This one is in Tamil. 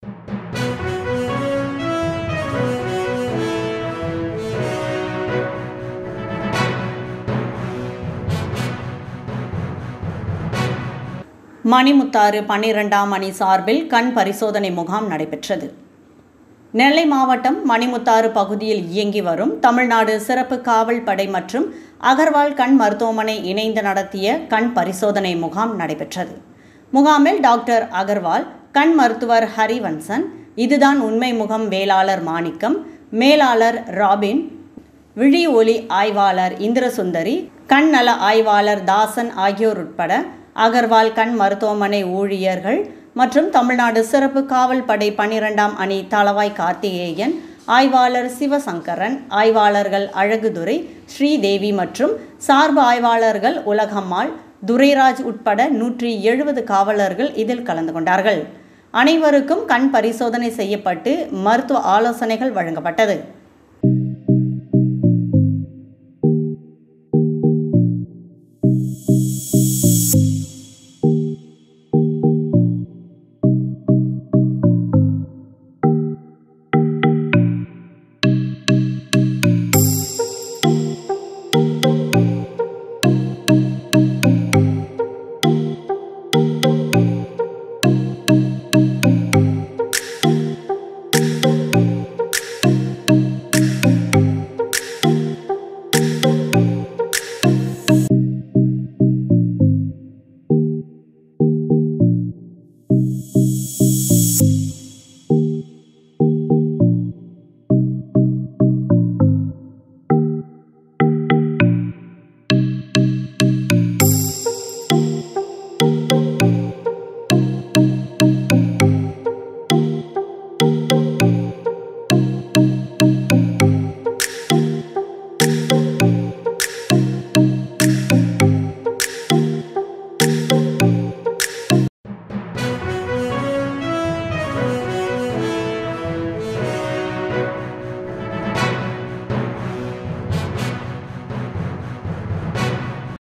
மணிமுத்தாறு பன்னிரெண்டாம் அணி சார்பில் கண் பரிசோதனை முகாம் நடைபெற்றது நெல்லை மாவட்டம் மணிமுத்தாறு பகுதியில் இயங்கி வரும் தமிழ்நாடு சிறப்பு காவல் படை மற்றும் அகர்வால் கண் மருத்துவமனை இணைந்து நடத்திய கண் பரிசோதனை முகாம் நடைபெற்றது முகாமில் டாக்டர் அகர்வால் கண் மருத்துவர் ஹரிவன்சன் இதுதான் உண்மை முகம் வேளாளர் மாணிக்கம் மேலாளர் ராபின் விழி ஒலி ஆய்வாளர் இந்திரசுந்தரி கண் நல ஆய்வாளர் தாசன் ஆகியோர் உட்பட அகர்வால் கண் மருத்துவமனை ஊழியர்கள் மற்றும் தமிழ்நாடு சிறப்பு காவல் படை பன்னிரெண்டாம் அணி தளவாய் கார்த்திகேயன் ஆய்வாளர் சிவசங்கரன் ஆய்வாளர்கள் அழகுதுரை ஸ்ரீதேவி மற்றும் சார்பு ஆய்வாளர்கள் உலகம்மாள் துரைராஜ் உட்பட நூற்றி எழுபது காவலர்கள் இதில் கலந்து கொண்டார்கள் அனைவருக்கும் கண் பரிசோதனை செய்யப்பட்டு மருத்துவ ஆலோசனைகள் வழங்கப்பட்டது